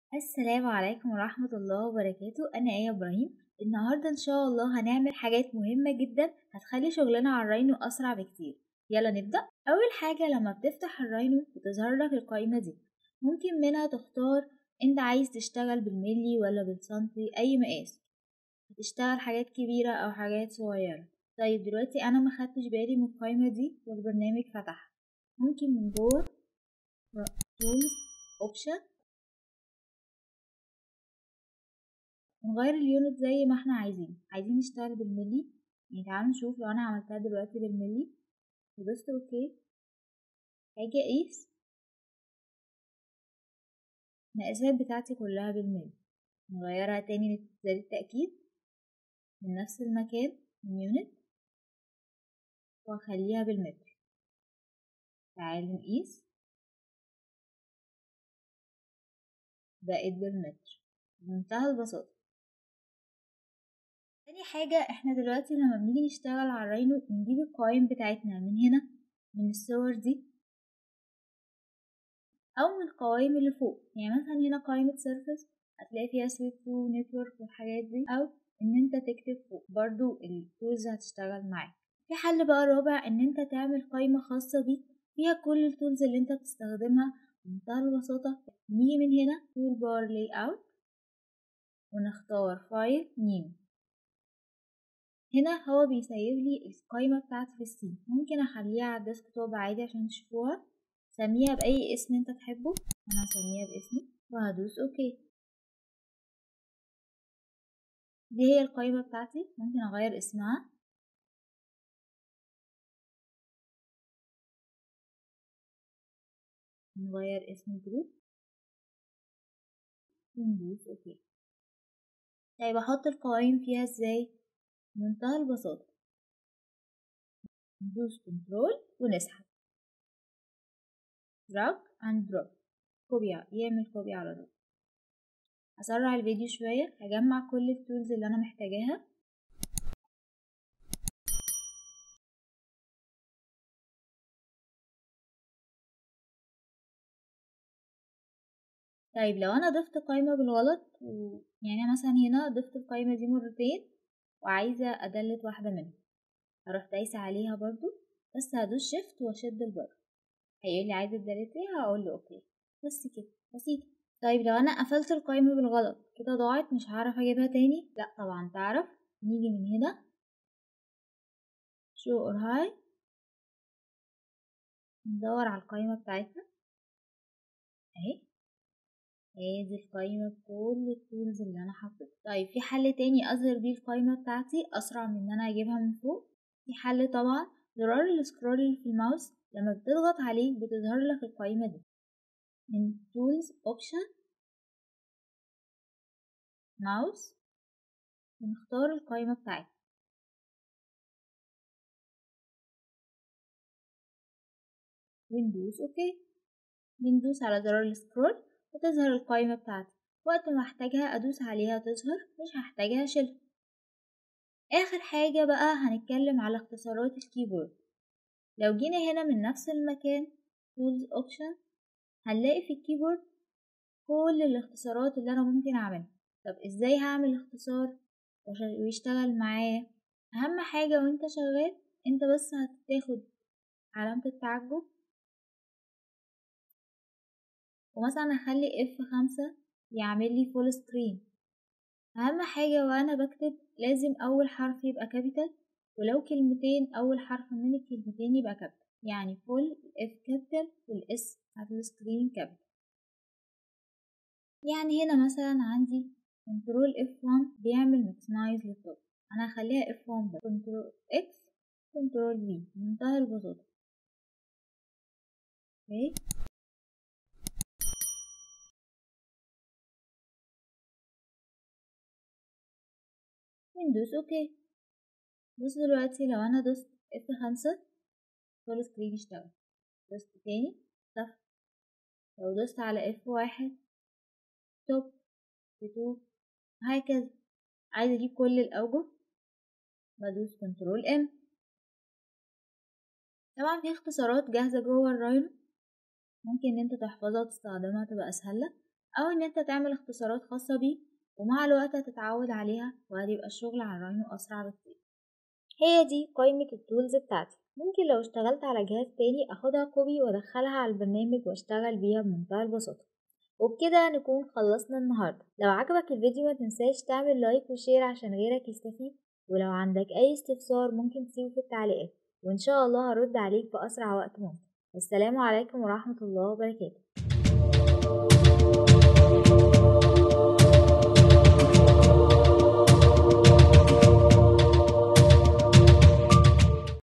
السلام عليكم ورحمة الله وبركاته أنا آية إبراهيم النهاردة إن شاء الله هنعمل حاجات مهمة جدا هتخلي شغلنا على الراينو أسرع بكتير يلا نبدأ أول حاجة لما بتفتح الراينو بتظهر لك القائمة دي ممكن منها تختار أنت عايز تشتغل بالملي ولا بالسنتي أي مقاس هتشتغل حاجات كبيرة أو حاجات صغيرة طيب دلوقتي أنا ما خدتش بالي من القائمة دي والبرنامج فتح ممكن من جوه tools option ونغير اليونت زي ما احنا عايزين عايزين نشتغل بالملي يعني تعالوا نشوف لو انا عملتها دلوقتي بالملي ودوست اوكي هاجي اقيس المقاسات بتاعتي كلها بالملي نغيرها تاني للتأكيد من نفس المكان من يونت واخليها بالمتر تعالوا نقيس بقت بالمتر بمنتهى البساطة تاني حاجة احنا دلوقتي لما بنيجي نشتغل على الراينو بنجيب القوائم بتاعتنا من هنا من الصور دي أو من القوائم اللي فوق يعني مثلا هنا قائمة سيرفس هتلاقي فيها سويت تو نتورك والحاجات دي أو إن أنت تكتب فوق برضو التولز هتشتغل معاك في حل بقى رابع إن أنت تعمل قائمة خاصة بيك فيها كل التولز اللي أنت بتستخدمها بمنتهى البساطة نيجي من هنا تول بار لاي اوت ونختار فايل نيم هنا هو بيسيب لي القايمة بتاعتي في السي ممكن اخليها على الديسكتوب عادي عشان تشوفوها سميها بأي اسم انت تحبه انا هسميها باسمي وهدوس اوكي دي هي القايمة بتاعتي ممكن اغير اسمها نغير اسم الجروب وندوس اوكي طيب احط القوائم فيها ازاي بمنتهى البساطة ندوس كنترول ونسحب دراج اند دروب كوبي يعمل كوبي على طول هسرع الفيديو شوية هجمع كل التولز اللي انا محتاجاها طيب لو انا ضفت قائمة بالغلط و... يعني مثلا هنا ضفت القائمة دي مرتين وعايزة ادلت واحدة منهم هروح دايسة عليها برضو بس هدوس شيفت واشد البر هيقول لي عايزة تدلتيها هقول له اوكي بس كده بسيطة طيب لو انا قفلت القائمة بالغلط كده ضاعت مش هعرف اجيبها تاني لا طبعا تعرف نيجي من هنا شو اور هاي ندور على القائمة بتاعتنا اهي ادي القايمة بكل التولز اللي انا حطيتها طيب في حل تاني اظهر بيه القايمة بتاعتي اسرع من ان انا اجيبها من فوق في حل طبعا زرار السكرول اللي في الماوس لما بتضغط عليه بتظهر لك القايمة دي من تولز اوبشن ماوس ونختار القايمة بتاعتنا وندوس اوكي بندوس على زرار السكرول وتظهر القائمة بتاعتي وقت ما احتاجها ادوس عليها تظهر مش هحتاجها اشيلها اخر حاجة بقى هنتكلم على اختصارات الكيبورد لو جينا هنا من نفس المكان tools option هنلاقي في الكيبورد كل الاختصارات اللي انا ممكن اعملها طب ازاي هعمل اختصار ويشتغل معايا اهم حاجة وانت شغال انت بس هتاخد علامة التعجب ومثلا اخلي اف خمسة يعمل لي فول سكرين اهم حاجة وانا بكتب لازم اول حرف يبقى كابيتال ولو كلمتين اول حرف من الكلمتين يبقى كابيتال يعني فول اف كابيتال والاس بتاعت السكرين كابيتال يعني هنا مثلا عندي كنترول اف 1 بيعمل ماكسمايز للتوب انا هخليها اف 1 بس كنترول اكس كنترول في بمنتهى البساطة اوكي وندوس اوكي بص دلوقتي لو انا دوست اف خمسة فول سكرين اشتغل دوست تاني صفر لو دوست على اف واحد توب تو هكذا عايزة اجيب كل الاوجه بدوس كنترول ام طبعا في اختصارات جاهزة جوه الراينو ممكن ان انت تحفظها وتستخدمها تبقى اسهل لك أو إن أنت تعمل اختصارات خاصة بيه ومع الوقت هتتعود عليها وهتبقى الشغل على الراينو أسرع بكتير هي دي قائمة التولز بتاعتي ممكن لو اشتغلت على جهاز تاني اخدها كوبي وادخلها على البرنامج واشتغل بيها بمنتهى البساطة وبكده نكون خلصنا النهاردة لو عجبك الفيديو ما تنساش تعمل لايك وشير عشان غيرك يستفيد ولو عندك اي استفسار ممكن تسيبه في التعليقات وان شاء الله هرد عليك بأسرع وقت ممكن والسلام عليكم ورحمة الله وبركاته